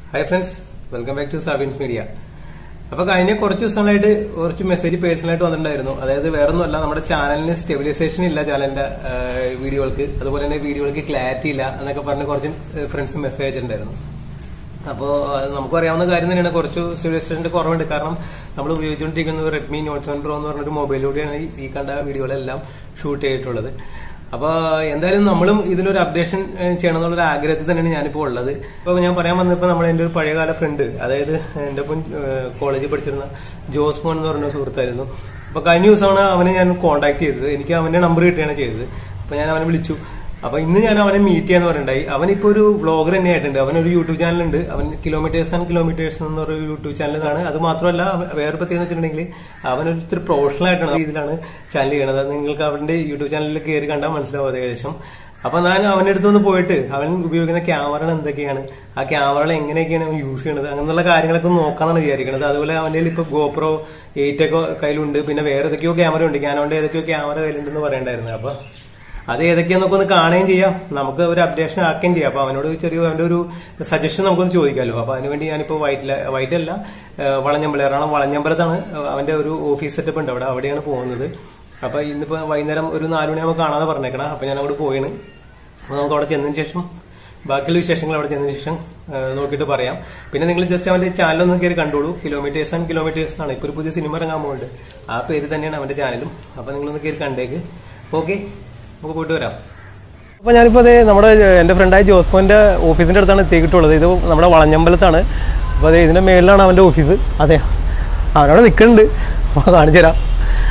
Hi friends welcome back to Sabin's media അപ്പൊ കഴിഞ്ഞ കുറച്ച് ദിവസങ്ങളായിട്ട് കുറച്ച് മെസ്സേജ് പേഴ്സണലായിട്ട് വന്നിട്ടുണ്ടായിരുന്നു അതായത് വേറൊന്നുമല്ല നമ്മുടെ ചാനലിന് സ്റ്റെബിലൈസേഷൻ ഇല്ല ചാനലിന്റെ വീഡിയോകൾക്ക് അതുപോലെ തന്നെ വീഡിയോകൾക്ക് ക്ലാരിറ്റി ഇല്ല എന്നൊക്കെ പറഞ്ഞ് കുറച്ച് ഫ്രണ്ട്സ് മെസ്സേജ് അയച്ചിട്ടുണ്ടായിരുന്നു അപ്പോൾ നമുക്ക് അറിയാവുന്ന കാര്യം തന്നെയാണ് കുറച്ച് സ്റ്റെബിലൈസേഷന്റെ കുറവുണ്ട് കാരണം നമ്മൾ ഉപയോഗിച്ചുകൊണ്ടിരിക്കുന്നത് റെഡ്മി നോട്ട് സെവൻ പ്രോ എന്ന് പറഞ്ഞൊരു മൊബൈലിലൂടെയാണ് ഈ- ഈ കണ്ട വീഡിയോകളെല്ലാം ഷൂട്ട് ചെയ്തിട്ടുള്ളത് അപ്പൊ എന്തായാലും നമ്മളും ഇതിലൊരു അപ്ഡേഷൻ ചെയ്യണം എന്നുള്ള ഒരു ആഗ്രഹത്തിൽ തന്നെയാണ് ഞാനിപ്പോൾ ഉള്ളത് ഇപ്പൊ ഞാൻ പറയാൻ വന്നപ്പോൾ നമ്മുടെ എന്റെ ഒരു പഴയകാല ഫ്രണ്ട് അതായത് എന്റെ ഒപ്പം കോളേജിൽ പഠിച്ചിരുന്ന ജോസ് മോൻ എന്ന് പറഞ്ഞ സുഹൃത്തായിരുന്നു അപ്പൊ കഴിഞ്ഞ ദിവസമാണ് അവനെ ഞാൻ കോൺടാക്ട് ചെയ്തത് എനിക്ക് അവന്റെ നമ്പർ കിട്ടുകയാണ് ചെയ്തത് അപ്പൊ ഞാൻ അവനെ വിളിച്ചു അപ്പൊ ഇന്ന് ഞാൻ അവനെ മീറ്റ് ചെയ്യാന്ന് പറഞ്ഞിട്ടുണ്ടായി അവനിപ്പോ ഒരു വ്ളോഗർ തന്നെ ആയിട്ടുണ്ട് അവനൊരു യൂട്യൂബ് ചാനലുണ്ട് അവൻ കിലോമീറ്റേഴ്സ് ആൻഡ് കിലോമീറ്റേഴ്സ് എന്ന് പറയുന്ന യൂട്യൂബ് ചാനലാണ് അത് മാത്രമല്ല അവ- വേറെ പ്രത്യേകത വെച്ചിട്ടുണ്ടെങ്കിൽ അവനൊരു ഇത്തിരി പ്രൊഫഷണൽ ആയിട്ടാണ് ആ രീതിയിലാണ് ചാനൽ ചെയ്യണത് അത് നിങ്ങൾക്ക് അവന്റെ യൂട്യൂബ് ചാനലിൽ കയറി കണ്ടാൽ മനസ്സിലാവും അത് ഏകദേശം അപ്പൊ ഞാൻ അവന്റെ അടുത്തൊന്ന് പോയിട്ട് അവൻ ഉപയോഗിക്കുന്ന ക്യാമറകൾ എന്തൊക്കെയാണ് ആ ക്യാമറകൾ എങ്ങനെയൊക്കെയാണ് അവൻ യൂസ് ചെയ്യണത് അങ്ങനെയുള്ള കാര്യങ്ങളൊക്കെ ഒന്ന് നോക്കാന്നാണ് വിചാരിക്കുന്നത് അതുപോലെ അവന്റെ കയ്യിൽ ഇപ്പൊ ഗോപ്രോ എയ്റ്റ് ഒക്കെ കയ്യിലുണ്ട് പിന്നെ വേറെ ഏതൊക്കെയോ ക്യാമറ ഉണ്ട് ക്യാനോന്റെ ഏതൊക്കെയോ ക്യാമറ കയ്യിലുണ്ടെന്ന് പറയണ്ടായിരുന്നു അപ്പൊ അത് ഏതൊക്കെയാന്നൊക്കെ ഒന്ന് കാണുകയും ചെയ്യാം നമുക്ക് ഒരു അപ്ഡേഷൻ ആക്കുകയും ചെയ്യാം അപ്പൊ അവനോട് ചെറിയ അവന്റെ ഒരു സജഷൻ നമുക്കൊന്ന് ചോദിക്കാമല്ലോ അപ്പൊ അതിനുവേണ്ടി ഞാനിപ്പോ വൈറ്റില വൈറ്റല്ല വളഞ്ഞമ്പലം എറണാകുളം വളഞ്ഞമ്പലത്താണ് അവന്റെ ഒരു ഓഫീസ് സെറ്റപ്പ് ഉണ്ട് അവിടെ അവിടെയാണ് പോകുന്നത് അപ്പൊ ഇന്നിപ്പോ വൈകുന്നേരം ഒരു നാലു മണിയാകുമ്പോൾ കാണാതെ പറഞ്ഞേക്കണം അപ്പൊ ഞാൻ അങ്ങോട്ട് പോയിന് അപ്പൊ നമുക്ക് അവിടെ ചെന്നതിന് ശേഷം ബാക്കിയുള്ള വിശേഷങ്ങൾ അവിടെ ചെന്നതിന് ശേഷം ആ, നോക്കിയിട്ട് പറയാം പിന്നെ നിങ്ങൾ ജസ്റ്റ് അവന്റെ ചാനൽ ഒന്ന് കയറി കണ്ടോളൂ കിലോമീറ്റേഴ്സ് ആൻഡ് കിലോമീറ്റേഴ്സ് ആണ് ഇപ്പൊ ഒരു പുതിയ സിനിമ ഇറങ്ങാൻ പോകുന്നുണ്ട് ആ പേര് തന്നെയാണ് അവന്റെ ചാനലും അപ്പൊ നിങ്ങളൊന്ന് കയറി കണ്ടേക്ക് ഓക്കെ നമുക്ക് പോയിട്ട് വരാം അപ്പൊ ഞാനിപ്പോ അതെ നമ്മുടെ എന്റെ ഫ്രണ്ടായ ജോസ്മോന്റെ ഓഫീസിന്റെ അടുത്താണ് എത്തിയിട്ടുള്ളത് ഇത് നമ്മുടെ വളഞ്ഞമ്പലത്താണ് അപ്പൊ അതെ ഇതിന്റെ മേളിലാണ് അവന്റെ ഓഫീസ് അതെ അവനവിടെ നിൽക്കുന്നുണ്ട് അപ്പൊ കാണിച്ചു തരാം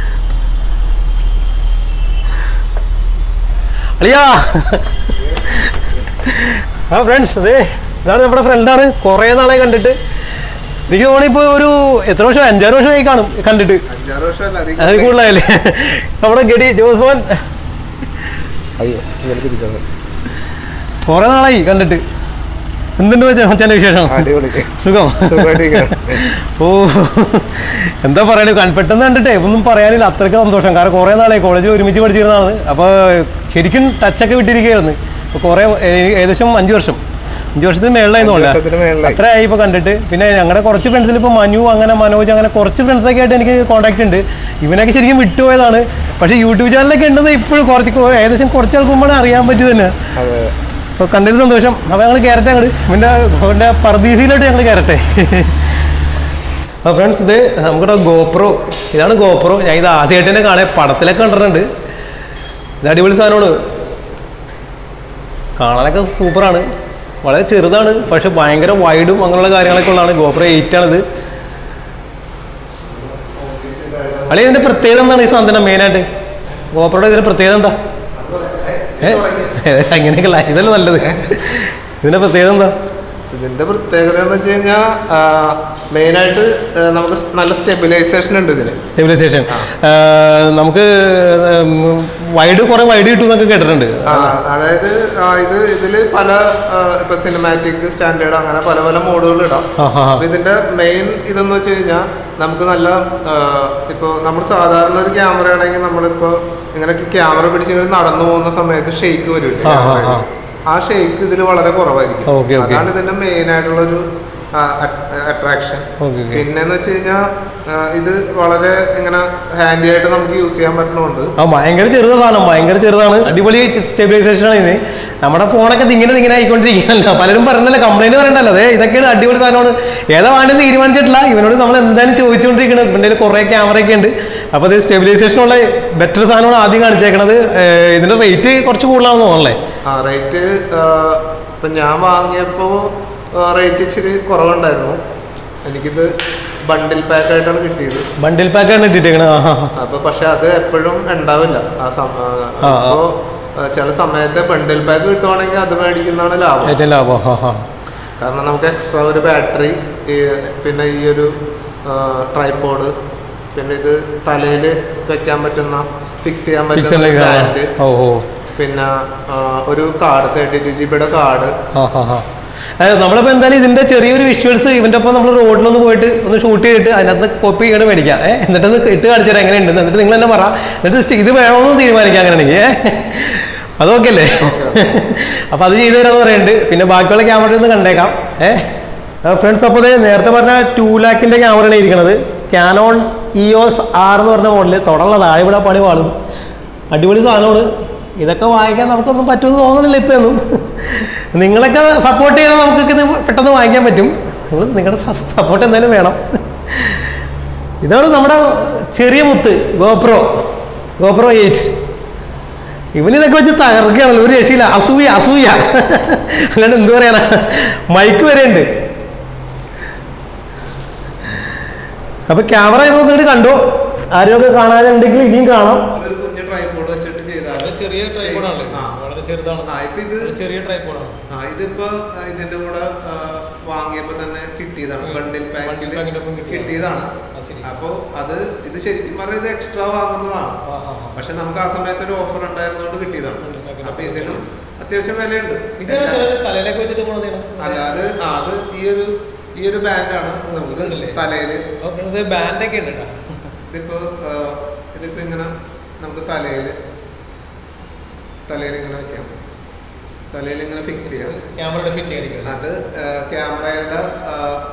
അളിയാ ആ ഫ്രണ്ട്സ് അതെ ഇതാണ് നമ്മുടെ ഫ്രണ്ടാണ് കുറെ നാളെ കണ്ടിട്ട് എനിക്ക് തോന്നി ഇപ്പൊ ഒരു എത്ര വർഷം അഞ്ചാറ് വർഷമായി കാണും കണ്ടിട്ട് അഞ്ചാറ് വർഷമല്ല അധികം അത് കൂടുതലായല്ലേ നമ്മുടെ ഗഡി ജോസ് മോൻ അയ്യോ ഇങ്ങനെ തിരിച്ചത് കുറെ നാളായി കണ്ടിട്ട് എന്തുണ്ട് മച്ചാന്റെ വിശേഷം അടിപൊളി സുഖം സുഖമായിട്ടിരിക്കുന്നു. ഓ എന്താ പറയണേ കൺ- പെട്ടെന്ന് കണ്ടിട്ടേ ഒന്നും പറയാനില്ല അത്രയ്ക്ക് സന്തോഷം കാരണം കുറെ നാളായി കോളേജിൽ ഒരുമിച്ച് പഠിച്ചിരുന്നതാണ് അപ്പൊ ശരിക്കും ടച്ചൊക്കെ വിട്ടിരിക്കുകയായിരുന്നു അപ്പൊ കുറെ ഏ- ഏകദേശം അഞ്ചു വർഷം അഞ്ചു വർഷത്തിന് മേളിലായിരുന്നു അഞ്ച് തോന്നുന്നു. വർഷത്തിന് മേളിലായി. അത്രയായി ഇപ്പൊ കണ്ടിട്ട് പിന്നെ ഞങ്ങളുടെ കുറച്ച് ഫ്രണ്ട്സിൽ ഇപ്പൊ മനു അങ്ങനെ മനോജ് അങ്ങനെ കുറച്ച് ഫ്രണ്ട്സൊക്കെ ആയിട്ട് എനിക്ക് കോൺടാക്ട് ഉണ്ട് ഇവനൊക്കെ ശരിക്കും വിട്ടുപോയതാണ് പക്ഷെ യൂട്യൂബ് ചാനലൊക്കെ ഉണ്ടെന്ന് ഇപ്പോഴും കുറച്ച് കൊ- ഏകദേശം കുറച്ച് ആൾക്ക് മുമ്പാണ് അറിയാൻ പറ്റിയത് തന്നെ അതെ അപ്പോൾ കണ്ടതിൽ സന്തോഷം അപ്പോൾ ഞങ്ങൾ കയറട്ടെ അങ്ങോട്ട് പിന്നെ അവൻ്റെ പർദീസിയിലോട്ട് ഞങ്ങൾ കയറട്ടെ അപ്പോൾ ഫ്രണ്ട്സ് ഇത് നമുക്കിവിടെ ഗോപ്രോ ഇതാണ് ഗോപ്രോ ഞാൻ ഇത് ആദ്യമായിട്ട് തന്നെ കാണാൻ പടത്തിലൊക്കെ കണ്ടിട്ടുണ്ട് ഇത് അടിപൊളി സാധനമാണ് കാണാനൊക്കെ സൂപ്പറാണ് വളരെ ചെറുതാണ് പക്ഷെ ഭയങ്കര വൈഡും അങ്ങനെയുള്ള കാര്യങ്ങളൊക്കെ ഉള്ളതാണ് ഗോപ്രോ എയ്റ്റ് ആണിത് അളി ഇതിന്റെ പ്രത്യേകത എന്താണ് ഈ സാധനം മെയിനായിട്ട് ഗോപ്രോയുടെ ഇതിന്റെ പ്രത്യേകത എന്താ ഏ? അങ്ങനെയൊക്കെയുള്ള ഇതല്ലേ നല്ലത് ഇതിന്റെ പ്രത്യേകത എന്താ ഇതിന്റെ പ്രത്യേകത എന്ന് വെച്ച് കഴിഞ്ഞാൽ മെയിനായിട്ട് നമുക്ക് സ് നല്ല സ്റ്റെബിലൈസേഷൻ ഉണ്ട് ഇതിന് സ്റ്റെബിലൈസേഷൻ നമുക്ക് വൈഡ് കുറെ വൈഡ് കിട്ടും എന്നൊക്കെ കേട്ടിട്ടുണ്ട് ആ, അതായത് ആ, ഇത് ഇതില് പല ആ, ഇപ്പൊ സിനിമാറ്റിക് സ്റ്റാൻഡേർഡ് അങ്ങനെ പല പല മോഡുകൾ ഇടാം ആഹാ. അപ്പൊ ഇതിന്റെ മെയിൻ ഇതെന്ന് വെച്ച് കഴിഞ്ഞാൽ നമുക്ക് നല്ല ഇപ്പോൾ നമ്മൾ സാധാരണ ഒരു ക്യാമറ ആണെങ്കിൽ നമ്മളിപ്പോ ഇങ്ങനെ ക്യാമറ പിടിച്ച് ഇങ്ങനെ നടന്നു പോകുന്ന സമയത്ത് ഷെയ്ക്ക് വരില്ലേ ആ, ആ, ക്യാമറയിൽ? ആ. ആ ഷെയ്ക്ക് ഇതിൽ വളരെ കുറവായിരിക്കും ഓക്കെ, ഓക്കെ. അതാണ് ഇതിന്റെ മെയിൻ ആയിട്ടുള്ള ഒരു അട്രാക്ഷൻ ഓക്കെ ഓക്കെ പിന്നെന്ന് വെച്ച് കഴിഞ്ഞാൽ ഇത് വളരെ ഇങ്ങനെ ഹാൻഡി ആയിട്ട് നമുക്ക് യൂസ് ചെയ്യാൻ പറ്റുന്നുണ്ട് ആ ഭയങ്കര ചെറുത സാധനം ഭയങ്കര ചെറുതാണ് അടിപൊളി സ്റ്റെബിലൈസേഷൻ ആണ് ഇത് നമ്മുടെ ഫോണൊക്കെ ഇങ്ങനെ ഇങ്ങനെ ആയിക്കൊണ്ടിരിക്കുകയല്ല പലരും പറഞ്ഞല്ലോ കംപ്ലൈന്റ് പറയണ്ടല്ലോ അതെ ഇതൊക്കെയാണ് അടിപൊളി സാധനമാണ് ഏതാ വേണ്ടത് തീരുമാനിച്ചിട്ടില്ല ഇവനോട് നമ്മൾ എന്തായാലും ചോദിച്ചുകൊണ്ടിരിക്കണം ഇവൻ്റെ കയ്യിൽ കുറേ ക്യാമറ ഒക്കെ ഉണ്ട് അപ്പോൾ ഇത് സ്റ്റെബിലൈസേഷൻ ഉള്ള ബെറ്റർ സാധനമാണ് ആദ്യം കാണിച്ചേക്കണത് ഏർ ഇതിന്റെ റേറ്റ് കുറച്ച് കൂടുതലാണെന്ന് തോന്നല്ലേ ആ റേറ്റ് ഇപ്പം ഞാൻ വാങ്ങിയപ്പോൾ റേറ്റ് ഇച്ചിരി കുറവുണ്ടായിരുന്നു എനിക്കിത് ബണ്ടിൽ പാക്ക് ആയിട്ടാണ് കിട്ടിയത് ബണ്ടിൽ പാക്കാണ് ഇട്ടിട്ടേക്കണത് ആ അപ്പോൾ പക്ഷെ അത് എപ്പോഴും ഉണ്ടാവില്ല ആ സം ആ. അപ്പോൾ ചില സമയത്ത് ബണ്ടിൽ പാക്ക് കിട്ടുവാണെങ്കിൽ അത് മേടിക്കുന്നതാണ് ലാഭം ഏറ്റവും ലാഭം ആ ആ കാരണം നമുക്ക് എക്സ്ട്രാ ഒരു ബാറ്ററി പിന്നെ ഈ ഒരു ട്രൈപ്പോഡ് പിന്നെ ഇത് തലയിൽ വെക്കാൻ പറ്റുന്ന ഫിക്സ് ചെയ്യാൻ പറ്റുന്ന പിക്ചറിലേക്ക് ബാൻഡ് ഓ ഓ പിന്നെ ആ, ഒരു കാർഡ് തേർട്ടി ടു ജി ബിയുടെ കാർഡ് ആ ആ ആ അതായത് നമ്മളിപ്പോ എന്തായാലും ഇതിന്റെ ചെറിയൊരു വിഷ്വൽസ് ഇവന്റെ ഒപ്പം നമ്മൾ റോഡിലൊന്ന് പോയിട്ട് ഒന്ന് ഷൂട്ട് ചെയ്തിട്ട് അതിനകത്ത് കോപ്പി ചെയ്യണ മേടിക്കാം ഏഹ് എന്നിട്ട് ഒന്ന് ഇട്ട് കാണിച്ചു തരാം എങ്ങനെയുണ്ട് എന്നിട്ട് നിങ്ങൾ തന്നെ പറ എന്നിട്ട് സ്റ്റ് ഇത് വേണമെന്ന് തീരുമാനിക്കാം അങ്ങനെയാണെങ്കിൽ ഏഹ് അതൊക്കെ അല്ലേ അപ്പൊ അത് ചെയ്തു തരാന്ന് പറയുന്നുണ്ട് പിന്നെ ബാക്കിയുള്ള ക്യാമറ ഒന്ന് കണ്ടേക്കാം ഏഹ് ഫ്രണ്ട്സ് അപ്പോൾ ദേ നേരത്തെ പറഞ്ഞ ടു ലാക്കിന്റെ ക്യാമറയാണ് ഇരിക്കുന്നത് ക്യാനോൺ ഇയോസ് ആർ എന്ന് പറഞ്ഞ മോഡല് തുടർള്ള താഴെ ഇവിടെ പണി പാടും അടിപൊളി സാധനമാണ് ഇതൊക്കെ വാങ്ങിക്കാൻ നമുക്കൊന്നും പറ്റുമെന്ന് തോന്നുന്നില്ല ഇപ്പം ഒന്നും നിങ്ങളൊക്കെ സപ്പോർട്ട് ചെയ്താൽ നമുക്കൊക്കെ ഇത് പെട്ടെന്ന് വാങ്ങിക്കാൻ പറ്റും നിങ്ങൾ നിങ്ങളുടെ സപ്പോർട്ട് എന്തായാലും വേണം ഇതാണ് നമ്മുടെ ചെറിയ മുത്ത് ഗോപ്രോ ഗോപ്രോ എയ്റ്റ് ഇവനിതൊക്കെ വെച്ച് തകർക്കുകയാണല്ലോ ഒരു രക്ഷയില്ല അസൂയ അസൂയ അല്ലാണ്ട് എന്ത് പറയാനാ മൈക്ക് വരെ ഉണ്ട് അപ്പൊ ക്യാമറ ഇത് നോക്കിയിട്ട് കണ്ടു ആരെയൊക്കെ കാണാനുണ്ടെങ്കിൽ ഇനിയും കാണാം ഒരു കുഞ്ഞു ട്രൈപോഡ് വെച്ചിട്ട് ചെയ്താൽ ചെറിയ ട്രൈപോഡാണല്ലേ ആ. വളരെ ചെറുതാണ് ആ ഇപ്പൊ ഇത് ചെറിയ ട്രൈപോഡാണ് ആ ഇതിപ്പോ ആ, ഇതിന്റെ കൂടെ ആ, വാങ്ങിയപ്പോ തന്നെ കിട്ടിയതാണ് ഉം. ബണ്ടിൽ ബണ്ടിൽ പാക്കിന്റെ പാക്കിൽ ഒപ്പം കിട്ടിയതാണ്. കിട്ടിയതാണ് ആ, ശരി. അപ്പോ അത് ഇത് ശരിക്കും പറഞ്ഞാൽ ഇത് എക്സ്ട്രാ വാങ്ങുന്നതാണ് പക്ഷെ നമുക്ക് ആ സമയത്ത് ഒരു ഓഫർ ഉണ്ടായിരുന്നോണ്ട് കിട്ടിയതാണ് ബണ്ടിൽ പാക്കിന്റെ അപ്പൊ ഇതിനും അത്യാവശ്യം വിലയുണ്ട് ഇത് എല്ലാ- തലയിലേക്ക് വെച്ചിട്ട് പോണത് അല്ല അത് ആ, അത് ഈ ഒരു ഈ ഒരു ബാൻഡാണ് നമുക്ക് ഉണ്ടല്ലേ? തലയില് ബാൻഡൊക്കെ ഉണ്ട് കേട്ടോ ഇതിപ്പോ ആ, ഇതിപ്പോ ഇങ്ങനെ നമുക്ക് തലയില് തലയിൽ ഇങ്ങനെ വെക്കാം തലയിൽ ഇങ്ങനെ ഫിക്സ് ചെയ്യാം ക്യാമറയുടെ ഫിറ്റ് ആയിരിക്കും അത് ആ, ക്യാമറയുടെ ആ,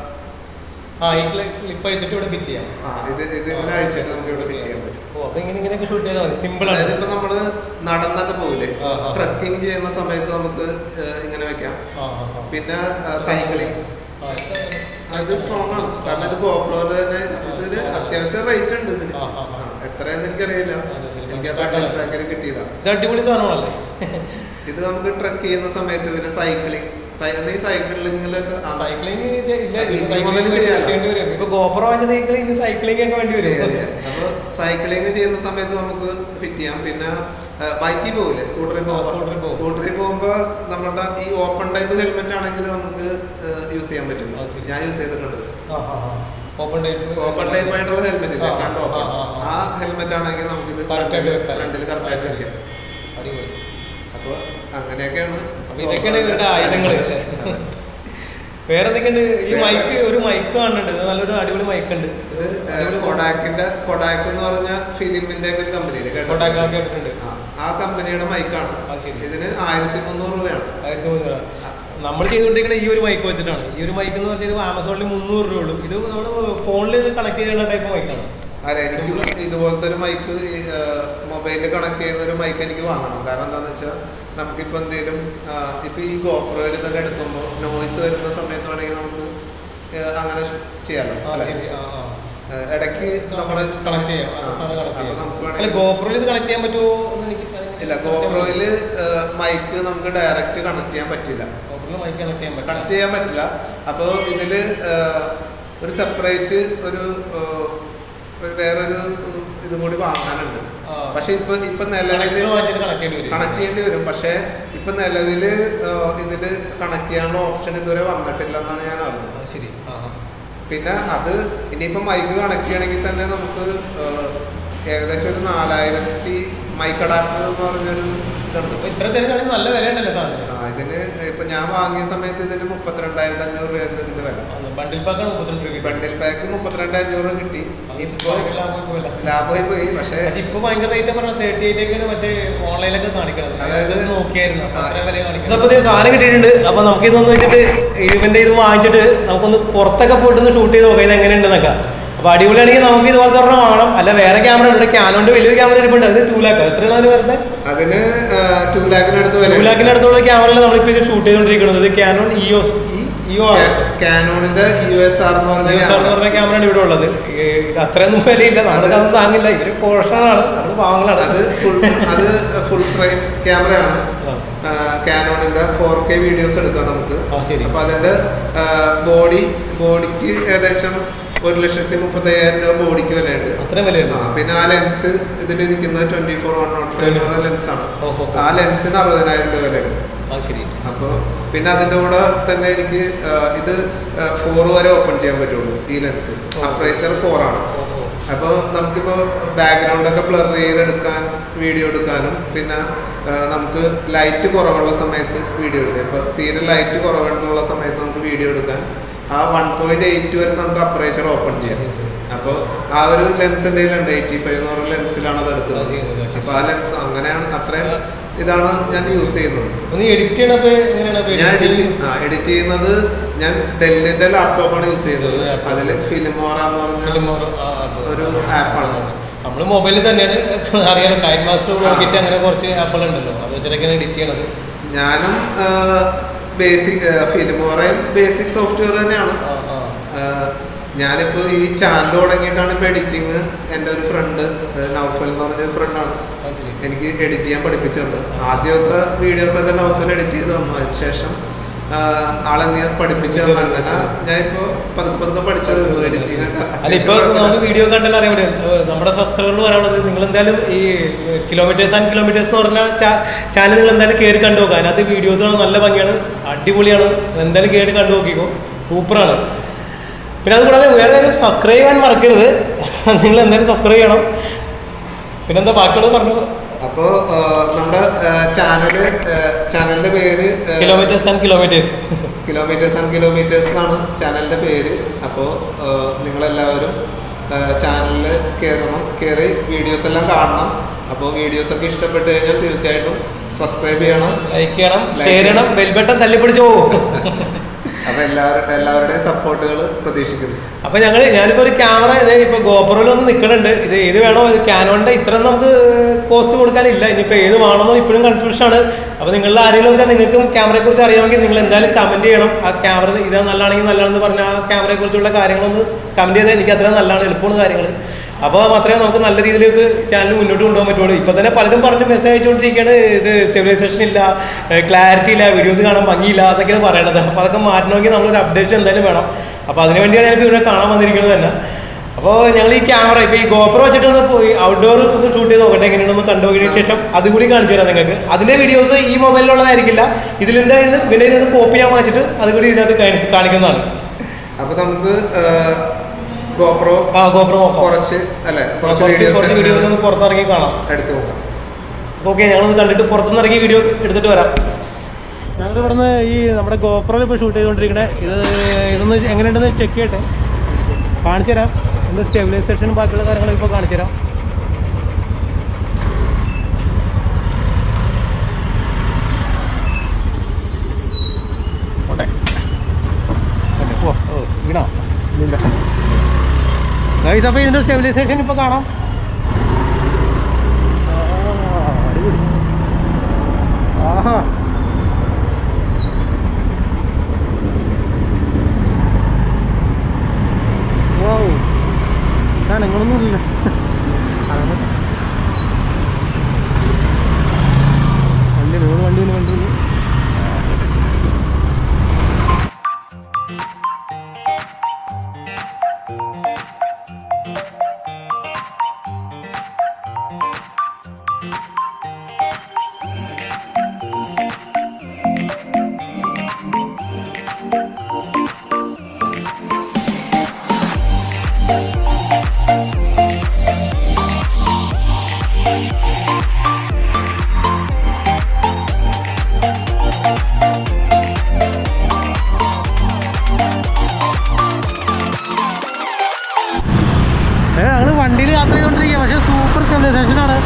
ആ ഈ ക്ലിപ്പ് അഴിച്ചിട്ട് ഇവിടെ ഫിറ്റ് ചെയ്യാം ആ ഇത് ഇത് ഇങ്ങനെ അഴിച്ചിട്ട് നമുക്ക് ഇവിടെ ഫിറ്റ് ചെയ്യാൻ പറ്റും ഓ അപ്പൊ ഇങ്ങനെ ഇങ്ങനെയൊക്കെ ഷൂട്ട് ചെയ്താൽ മതി സിമ്പിൾ അതായത് ആണ് ഇപ്പൊ നമ്മള് നടന്നൊക്കെ പോകില്ലേ ആ, ആ. ട്രക്കിംഗ് ചെയ്യുന്ന സമയത്ത് നമുക്ക് ആ, ഇങ്ങനെ വെക്കാം ആ, ആ, ആ. പിന്നെ സൈക്ലിംഗ് ആ, അത് സ്ട്രോങ് ആണ് കാരണം ഇത് ഗോപ്രോന്റെ തന്നെ ഇതിന് അത്യാവശ്യം റേറ്റ് ഉണ്ട് ഇതിന് ആ, ആ, ആ. ആ, എത്രയെന്ന് എനിക്കറിയില്ല അതെ, ശരി. എനിക്ക് ആ ബണ്ടിൽ പാക്കിൽ കിട്ടിയതാ ഇത് അടിപൊളി സാധനമാണല്ലേ ഇത് നമുക്ക് ട്രക്ക് ചെയ്യുന്ന സമയത്ത് പിന്നെ സൈക്ലിംഗ് ഈ സൈക്ലിങ്ങിലൊക്കെ സൈക്ലിംഗ് ഇനി മുതല് ചെയ്യാലോ. ഇപ്പൊ ഗോപ്രോ വാങ്ങിച്ച സൈക്ലിംഗ് സൈക്ലിംഗ് ഒക്കെ വേണ്ടി വരും അപ്പൊ സൈക്ലിംഗ് ചെയ്യുന്ന സമയത്ത് നമുക്ക് ഫിറ്റ് ചെയ്യാം പിന്നെ ബൈക്കിൽ പോകില്ലേ സ്കൂട്ടറിൽ ആ, പോകുമ്പോൾ സ്കൂട്ടറിൽ പോകും. സ്കൂട്ടറിൽ പോകുമ്പോ നമ്മുടെ ഈ ഓപ്പൺ ടൈപ്പ് ഹെൽമെറ്റ് ആണെങ്കിൽ നമുക്ക് യൂസ് ചെയ്യാൻ പറ്റും ആ, ശരി. ഞാൻ യൂസ് ചെയ്തിട്ടുണ്ട് ഓപ്പൺ ടൈപ്പ് ഓപ്പൺ ടൈപ്പ് ആയിട്ടുള്ള ഹെൽമെറ്റ് ഇല്ലേ ആ, ഫ്രണ്ട് ആ, ഓപ്പൺ ആ, ആ. ആ ഹെൽമെറ്റ് ആണെങ്കിൽ നമുക്ക് ഇത് Correct ആയിട്ട് വെക്കാം. ഫ്രണ്ടിൽ കറക്റ്റ് ആയിട്ട് വെക്കാം അടിപൊളി അപ്പൊ അങ്ങനെയൊക്കെയാണ് അപ്പൊ ഇതൊക്കെയാണ് ഇവരുടെ ആയുധങ്ങള് അല്ലേ? വേറെ എന്തൊക്കെയുണ്ട് ഈ മൈക്ക് ഒരു മൈക്ക് കാണുന്നുണ്ട് ഇത് നല്ലൊരു അടിപൊളി മൈക്ക് ഉണ്ട് ഇത് കൊഡാക്കിന്റെ കൊഡാക്ക് എന്ന് പറഞ്ഞ ഫിലിമിന്റെ ഒക്കെ ഒരു കമ്പനിയില് കേട്ടോ കോട്ടാക്കാൻ കേട്ടിട്ടുണ്ട് ആ, ആ കമ്പനിയുടെ മൈക്കാണ് ആ, ശരി. ഇതിന് ആയിരത്തി മുന്നൂറ് രൂപയാണ് ആയിരത്തി മുന്നൂറ് നമ്മൾ ചെയ്തുകൊണ്ടിരിക്കുന്ന ഈ ഒരു മൈക്ക് വെച്ചിട്ടാണ് ഈ ഒരു മൈക്ക് എന്ന് പറഞ്ഞാൽ ഇത് ആമസോണിൽ മുന്നൂറ് രൂപ ഉള്ളൂ ഇത് നമ്മൾ ഫോണിൽ ഇത് കണക്ട് ചെയ്യുന്ന ടൈപ്പ് മൈക്കാണ് അല്ല എനിക്ക് ഇതുപോലത്തെ ഒരു മൈക്ക് മൊബൈലിൽ കണക്ട് ചെയ്യുന്ന ഒരു മൈക്ക് എനിക്ക് വാങ്ങണം കാരണം എന്താണെന്ന് വെച്ചാൽ നമുക്കിപ്പോൾ എന്തെങ്കിലും ഇപ്പൊ ഈ ഗോപ്രോയിൽ തന്നെ എടുക്കുമ്പോൾ നോയ്സ് വരുന്ന സമയത്ത് വേണമെങ്കിൽ നമുക്ക് ആ, അങ്ങനെ ചെയ്യാമല്ലോ ആ അല്ലേ? ശരി ആ ആ ആ, ഇടയ്ക്ക് നമ്മൾ കണക്ട് ചെയ്യാം ആ സാധനം കണക്ട് അപ്പൊ ചെയ്യാം നമുക്ക് അല്ല വേണമെങ്കിൽ ഗോപ്രോയിൽ ഇത് കണക്ട് ചെയ്യാൻ പറ്റുമോ എന്ന് എനിക്ക് ഇല്ല ഗോപ്രോയില് മൈക്ക് നമുക്ക് ഡയറക്റ്റ് കണക്ട് ചെയ്യാൻ പറ്റില്ല ഗോപ്രോയിൽ മൈക്ക് കണക്ട് ചെയ്യാൻ കണക്ട് പറ്റില്ല ചെയ്യാൻ പറ്റില്ല അപ്പോൾ ഇതില് ആ, ഒരു സെപ്പറേറ്റ് ഒരു ആ, ഒരു വേറൊരു ഇതും കൂടി വാങ്ങാനുണ്ട് ആ. പക്ഷെ ഇപ്പൊ ഇപ്പൊ നിലവില് Connector വാങ്ങിച്ചിട്ട് കണക്ട് ചെയ്യേണ്ടി വരും കണക്ട് ചെയ്യേണ്ടി വരും പക്ഷെ ഇപ്പൊ നിലവില് ആ, ഇതില് കണക്ട് ചെയ്യാനുള്ള ഓപ്ഷൻ ഇതുവരെ വന്നിട്ടില്ല എന്നാണ് ഞാൻ അറിഞ്ഞത് ആ, ശരി ആ ആ. പിന്നെ അത് ഇനിയിപ്പോ മൈക്ക് കണക്ട് ചെയ്യണമെങ്കിൽ തന്നെ നമുക്ക് ആ, ഏകദേശം ഒരു നാലായിരത്തി മൈക്ക് അഡാപ്റ്റർ എന്ന് പറഞ്ഞൊരു ഇതുണ്ട് അപ്പൊ ഇത്ര തിരക്കാണെങ്കിൽ നല്ല വിലയുണ്ടല്ലോ സാധനം ആ, ഇതിന് ഇപ്പൊ ഞാൻ വാങ്ങിയ സമയത്ത് ഇതിന് മുപ്പത്തിരണ്ടായിരത്തി അഞ്ഞൂറ് രൂപയായിരുന്നു ഇതിന്റെ വില ബണ്ടിൽ പാക്കാണ് മുപ്പത്തിരണ്ട് രൂപ ബണ്ടിൽ പാക്ക് മുപ്പത്തിരണ്ട് അഞ്ഞൂറ് കിട്ടി ഇപ്പൊ ലാഭമായി ലാഭമായി പോയി പക്ഷെ ഇപ്പൊ ഭയങ്കര റേറ്റ് പറഞ്ഞ തേർട്ടി എയ്റ്റ് മറ്റേ ഓൺലൈനിലൊക്കെ കാണിക്കണത് അതായത് ഇത് നോക്കിയായിരുന്നു അപ്പൊ ആ. അത്രയും വില കാണിക്കുന്നത് അപ്പൊ സാധനം കിട്ടിയിട്ടുണ്ട് അപ്പൊ നമുക്ക് ഇതൊന്ന് വെച്ചിട്ട് ഇവന്റെ ഇത് വാങ്ങിച്ചിട്ട് നമുക്കൊന്ന് പുറത്തൊക്കെ പോയിട്ട് ഒന്ന് ഷൂട്ട് ചെയ്ത് നോക്കാം ഇത് എങ്ങനെയുണ്ടെന്നൊക്കെ അപ്പൊ അടിപൊളിയാണെങ്കിൽ നമുക്ക് ഇതുപോലത്തെ ഒരെണ്ണം വാങ്ങണം അല്ല വേറെ ക്യാമറ ഉണ്ട് ക്യാനോന്റെ വലിയൊരു ക്യാമറ ഇരിപ്പുണ്ട് അത് ടൂ ലാക്ക് എത്രയാണ് അതിന് വരുന്നത് അതിന് ടു ലാഖിനടുത്ത് വില ടൂ ലാക്കിന് അടുത്തുള്ള ക്യാമറയിൽ നമ്മളിപ്പോ ഇത് ഷൂട്ട് ചെയ്തുകൊണ്ടിരിക്കുന്നത് ഇത് ക്യാനോൺ ഇഒസ് ഇഒ കാനോണിന്റെ യു എസ് ആർ എന്ന് പറഞ്ഞ എന്ന് camera. പറഞ്ഞ ക്യാമറയാണ് ഇവിടെ ഉള്ളത് ഈ ഇത് അത്രയൊന്നും വിലയില്ല നമ്മൾക്ക് അതൊന്നും താങ്ങില്ല ഇവര് പോർഷനാണ് നമ്മൾ വാങ്ങലാണ് അത് ഫുൾ അത് ഫുൾ ഫ്രെയിം ക്യാമറയാണ് ആ. കാനോണിന്റെ ഫോർ കെ വീഡിയോസ് എടുക്കാം നമുക്ക് ആ, ശരി. അപ്പൊ അതിന്റെ ബോഡി ബോഡിക്ക് ഏകദേശം ഒരു ലക്ഷത്തി മുപ്പത്തി അയ്യായിരം രൂപ ബോഡിക്ക് വിലയുണ്ട് അത്രയും വിലയുണ്ട് ആ, പിന്നെ ആ ലെൻസ് ഇതിലിരിക്കുന്നത് twenty four one note five lens ആണ് ഓഹോ. ആ ലെൻസിന് അറുപതിനായിരം രൂപ വിലയുണ്ട് ആ ശരി അപ്പോൾ പിന്നെ അതിൻ്റെ കൂടെ തന്നെ എനിക്ക് ആ, ഇത് ഫോർ വരെ ഓപ്പൺ ചെയ്യാൻ പറ്റുള്ളൂ ഈ ലെൻസ് അപ്രേച്ചർ ഫോർ ആണ് അപ്പോൾ നമുക്കിപ്പോൾ ബാക്ക്ഗ്രൗണ്ട് ഒക്കെ ബ്ലർ ചെയ്തെടുക്കാൻ വീഡിയോ എടുക്കാനും പിന്നെ ആ, നമുക്ക് ലൈറ്റ് കുറവുള്ള സമയത്ത് വീഡിയോ എടുക്കാം ഇപ്പോൾ തീരെ ലൈറ്റ് കുറവുള്ള സമയത്ത് നമുക്ക് വീഡിയോ എടുക്കാൻ ആ വൺ പോയിന്റ് എയ്റ്റ് വരെ നമുക്ക് അപ്പറേച്ചർ ഓപ്പൺ ചെയ്യാം അപ്പോൾ ആ ഒരു ലെൻസ് എന്തെങ്കിലും എയ്റ്റി ഫൈവ് എന്ന് പറഞ്ഞ ലെൻസിലാണ് അത് അത് ചെയ്യുന്നത്. എടുക്കുന്നത് അപ്പൊ ആ ലെൻസ് അങ്ങനെയാണ് അത്രയും ഇതാണ് ഞാൻ യൂസ് ചെയ്യുന്നത് ഒന്ന് എഡിറ്റ് ചെയ്യണപ്പോ എങ്ങനെയാണ് ഞാൻ എഡിറ്റ് ആ എഡിറ്റ് ചെയ്യുന്നത് ഞാൻ ഡെല്ലിന്റെ ലാപ്ടോപ്പാണ് യൂസ് ചെയ്യുന്നത് Laptop. അതിൽ ഫിലിമോറ എന്ന് പറഞ്ഞ ഒരു ആപ്പാണ് നമ്മള് മൊബൈലിൽ തന്നെയാണ് അറിയാലോ കൈൻ മാസ്റ്റർ നോക്കിയിട്ട് അങ്ങനെ കുറച്ച് ആപ്പുകൾ ഉണ്ടല്ലോ അത് വെച്ചിട്ടൊക്കെയാണ് എഡിറ്റ് ചെയ്യണത് ഞാനും ബേസിക് ഫിലിമോറയും ബേസിക് സോഫ്റ്റ്വെയർ തന്നെയാണ് ആ, ആ. ആഹ് ഞാനിപ്പോ ഈ ചാനൽ തുടങ്ങിയിട്ടാണ് ഇപ്പൊ എഡിറ്റിങ് എൻ്റെ ഒരു ഫ്രണ്ട് നൗഫൽ എന്ന് പറഞ്ഞ ഒരു ഫ്രണ്ടാണ് അത് ശരി. എനിക്ക് എഡിറ്റ് ചെയ്യാൻ പഠിപ്പിച്ചു തന്നത് ആദ്യമൊക്കെ വീഡിയോസ് ഒക്കെ നൗഫൽ എഡിറ്റ് ചെയ്ത് തന്നു അതിനുശേഷം ആഹ് ആളെന്നെ പഠിപ്പിച്ചു തന്നു അങ്ങനെ ഞാൻ ഇപ്പോ പതുക്കെ പതുക്കെ പഠിച്ചു എഡിറ്റിംഗ് അല്ല ഇപ്പൊ നമുക്ക് വീഡിയോ കണ്ടാൽ അറിയാൻ പറ്റും ഏഹ് നമ്മുടെ സബ്സ്ക്രൈബർ പറയാനുള്ളത് നിങ്ങൾ എന്തായാലും ഈ കിലോമീറ്റേഴ്സ് ആൻഡ് കിലോമീറ്റേഴ്സ് എന്ന് പറഞ്ഞ ചാനൽ നിങ്ങൾ എന്തായാലും കയറി കണ്ടു നോക്കുക അതിനകത്ത് വീഡിയോസുകൾ നല്ല ഭംഗിയാണ് അടിപൊളിയാണ് എന്തായാലും കയറി കണ്ടു നോക്കിക്കോ സൂപ്പറാണ് പിന്നെ അതുകൂടാതെ വേറെ കാര്യം സബ്സ്ക്രൈബ് ചെയ്യാൻ മറക്കരുത് നിങ്ങൾ എന്തായാലും സബ്സ്ക്രൈബ് ചെയ്യണം പിന്നെന്താ ബാക്കിയുള്ളത് പറഞ്ഞു അപ്പോ ആഹ് നമ്മുടെ ചാനല് ചാനലിന്റെ പേര് kilometres and kilometres kilometres and kilometres എന്നാണ് ചാനലിന്റെ പേര് അപ്പോൾ നിങ്ങളെല്ലാവരും ചാനലിൽ കയറണം കയറി വീഡിയോസ് എല്ലാം കാണണം അപ്പോൾ വീഡിയോസ് ഒക്കെ ഇഷ്ടപ്പെട്ട് കഴിഞ്ഞാൽ തീർച്ചയായിട്ടും സബ്സ്ക്രൈബ് ചെയ്യണം ലൈക്ക് ചെയ്യണം Like ഷെയർ ചെയ്യണം ബെൽബട്ടൺ തല്ലിപ്പിടിച്ചോ അപ്പോൾ എല്ലാവരും എല്ലാവരുടെയും സപ്പോർട്ടുകൾ പ്രതീക്ഷിക്കുന്നു അപ്പൊ ഞങ്ങൾ ഞാനിപ്പോ ഒരു ക്യാമറ ഇത് ഇപ്പൊ ഗോപുറിൽ ഒന്ന് നിൽക്കുന്നുണ്ട് ഇത് ഏത് വേണോ ക്യാനോണിന്റെ ഇത്ര നമുക്ക് കോസ്റ്റ് കൊടുക്കാനില്ല ഇനിയിപ്പോ ഏത് വേണമെന്നോ ഇപ്പോഴും കൺഫ്യൂഷൻ ആണ് അപ്പൊ നിങ്ങളുടെ ആരെങ്കിലും ഒക്കെ നിങ്ങൾക്കും ക്യാമറയെ കുറിച്ച് അറിയാമെങ്കിൽ നിങ്ങൾ എന്തായാലും കമന്റ് ചെയ്യണം ആ ക്യാമറ ഇത് നല്ലതാണെങ്കിൽ നല്ലതാണെന്ന് പറഞ്ഞ ആ ക്യാമറയെ കുറിച്ചുള്ള കാര്യങ്ങളൊന്ന് കമന്റ് ചെയ്താൽ എനിക്ക് അത്ര നല്ലതാണ് എളുപ്പമാണ് കാര്യങ്ങൾ അപ്പോൾ മാത്രമേ നമുക്ക് നല്ല രീതിയിലേക്ക് ചാനൽ മുന്നോട്ട് കൊണ്ടുപോകാൻ പറ്റുള്ളൂ ഇപ്പൊ തന്നെ പലരും പറഞ്ഞ് മെസ്സേജ് അയച്ചുകൊണ്ടിരിക്കുകയാണ് ഇത് സിവിലൈസേഷൻ ഇല്ല ക്ലാരിറ്റി ഇല്ല വീഡിയോസ് കാണാൻ ഭംഗിയില്ല അതൊക്കെയാണ് പറയണത് അപ്പോൾ അതൊക്കെ മാറ്റണമെങ്കിൽ നമ്മളൊരു അപ്ഡേഷൻ എന്തായാലും വേണം അപ്പോൾ അതിന് വേണ്ടിയാണ് ഞാനിപ്പോൾ ഇവിടെ കാണാൻ വന്നിരിക്കുന്നത് തന്നെ അപ്പോൾ ഞങ്ങൾ ഈ ക്യാമറ ഇപ്പോൾ ഈ ഗോപ്രോ വെച്ചിട്ടൊന്ന് പോയി ഔട്ട്ഡോർ ഒന്ന് ഷൂട്ട് ചെയ്ത് നോക്കട്ടെ എങ്ങനെയാണെന്ന് കണ്ടുപോയതിനു ശേഷം അതും കൂടി കാണിച്ചു തരാം നിങ്ങൾക്ക് അതിന്റെ വീഡിയോസ് ഈ മൊബൈലിലുള്ളതായിരിക്കില്ല ഇതിലിൻ്റെ ഇതിൻ്റെ നിന്ന് കോപ്പി ചെയ്യാൻ വാങ്ങിച്ചിട്ട് അതുകൂടി ഇതിനകത്ത് കാണി- കാണിക്കുന്നതാണ് അപ്പോൾ നമുക്ക് ഗോപ്രോ ആ ഗോപ്രോ നോക്കാം കുറച്ച് അല്ലെ കുറച്ച് കുറച്ച് കുറച്ച് വീഡിയോസ് വീഡിയോസ് ഒന്ന് പുറത്തിറങ്ങി കാണാം എടുത്തു നോക്കാം ഓക്കെ ഞങ്ങളൊന്ന് കണ്ടിട്ട് പുറത്തുനിന്ന് ഇറങ്ങി വീഡിയോ എടുത്തിട്ട് വരാം ഞങ്ങൾ ഇവിടുന്ന് ഈ നമ്മുടെ ഗോപ്രോയിൽ ഇപ്പോൾ ഷൂട്ട് ചെയ്തുകൊണ്ടിരിക്കണേ ഇത് ഇതൊന്ന് എങ്ങനെയുണ്ടെന്ന് ചെക്ക് ചെയ്യട്ടെ കാണിച്ചു തരാം ഇതിൻ്റെ സ്റ്റെബിലൈസേഷനും ബാക്കിയുള്ള കാര്യങ്ങളൊക്കെ ഇപ്പോൾ കാണിച്ചു തരാം പോട്ടെ ഓക്കെ ഓ ഓ വീണോ ഇല്ല ഗൈസ് അപ്പോൾ ഇതിൻ്റെ സ്റ്റെബിലൈസേഷൻ ഇപ്പോൾ കാണാം ആ, അടിപൊളി. ആഹാ വൗ. ഇതാണ് നിങ്ങളൊന്നും ഇല്ല വണ്ടി നിങ്ങൾ വണ്ടി വണ്ടി ഏ ഞങ്ങൾ വണ്ടിയിൽ യാത്ര ചെയ്തുകൊണ്ടിരിക്കുക പക്ഷെ സൂപ്പർ സ്റ്റെബിലൈസേഷൻ ആണ്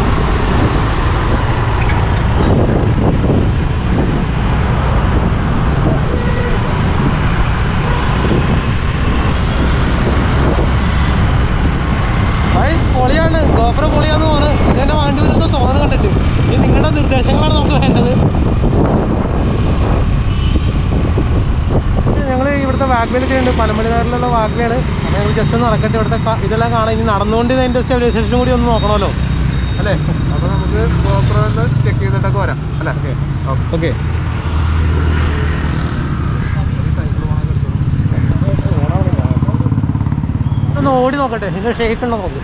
അത് പൊളിയാണ് ഗോപ്ര പൊളിയാന്ന് തോന്നുന്നു ഇതെന്നെ വണ്ടി വരുന്ന തോന്നുന്നു കണ്ടിട്ട് ഇനി നിങ്ങളുടെ നിർദ്ദേശങ്ങളാണ് നമുക്ക് വേണ്ടത് ഞങ്ങൾ ഇവിടുത്തെ വാഗ്വേയിൽ ചെയ്യുന്നുണ്ട് പനമണിനാറിലുള്ള വാഗ്വേയാണ് അപ്പോൾ ഞങ്ങൾ ജസ്റ്റ് ഒന്ന് നടക്കട്ടെ ഇവിടുത്തെ ക- ഇതെല്ലാം കാണാൻ ഇനി നടന്നുകൊണ്ട് ഇതിൻ്റെ സ്റ്റെബിലൈസേഷനും കൂടി ഒന്ന് നോക്കണമല്ലോ അല്ലേ അപ്പോൾ നമുക്ക് ഗോപ്രോ ഒന്ന് ചെക്ക് ചെയ്തിട്ടൊക്കെ വരാം അല്ലേ ഓക്കെ ഒന്ന് ഓടി നോക്കട്ടെ ഇതിൻ്റെ ഷേക്ക് ഉണ്ടോ നോക്ക്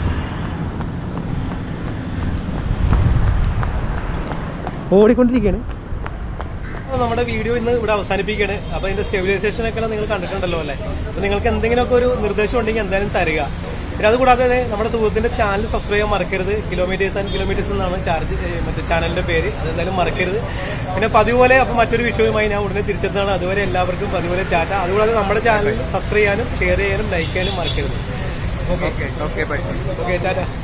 ഓടിക്കൊണ്ടിരിക്കുകയാണ് നമ്മുടെ വീഡിയോ ഇന്ന് ഇവിടെ അവസാനിപ്പിക്കുകയാണ് അപ്പൊ ഇതിന്റെ സ്റ്റെബിലൈസേഷൻ ഒക്കെ നിങ്ങൾ കണ്ടിട്ടുണ്ടല്ലോ അല്ലേ അപ്പൊ നിങ്ങൾക്ക് എന്തെങ്കിലുമൊക്കെ ഒരു നിർദ്ദേശം ഉണ്ടെങ്കിൽ എന്തായാലും തരിക പിന്നെ അതുകൂടാതെ ദേ നമ്മുടെ സുഹൃത്തിന്റെ ചാനൽ സബ്സ്ക്രൈബ് ചെയ്യാൻ മറക്കരുത് കിലോമീറ്റേഴ്സ് ആൻഡ് കിലോമീറ്റേഴ്സ് എന്നാണ് ചാർജ് മറ്റേ ചാനലിന്റെ പേര് അതെന്തായാലും മറക്കരുത് പിന്നെ പതിപോലെ അപ്പൊ മറ്റൊരു വിഷയവുമായി ഞാൻ ഉടനെ തിരിച്ചെത്താണ് അതുവരെ എല്ലാവർക്കും പതിപോലെ ടാറ്റ അതുകൂടാതെ നമ്മുടെ ചാനൽ സബ്സ്ക്രൈബ് ചെയ്യാനും ഷെയർ ചെയ്യാനും ലൈക്ക് ചെയ്യാനും മറക്കരുത് okay okay okay bye okay Tata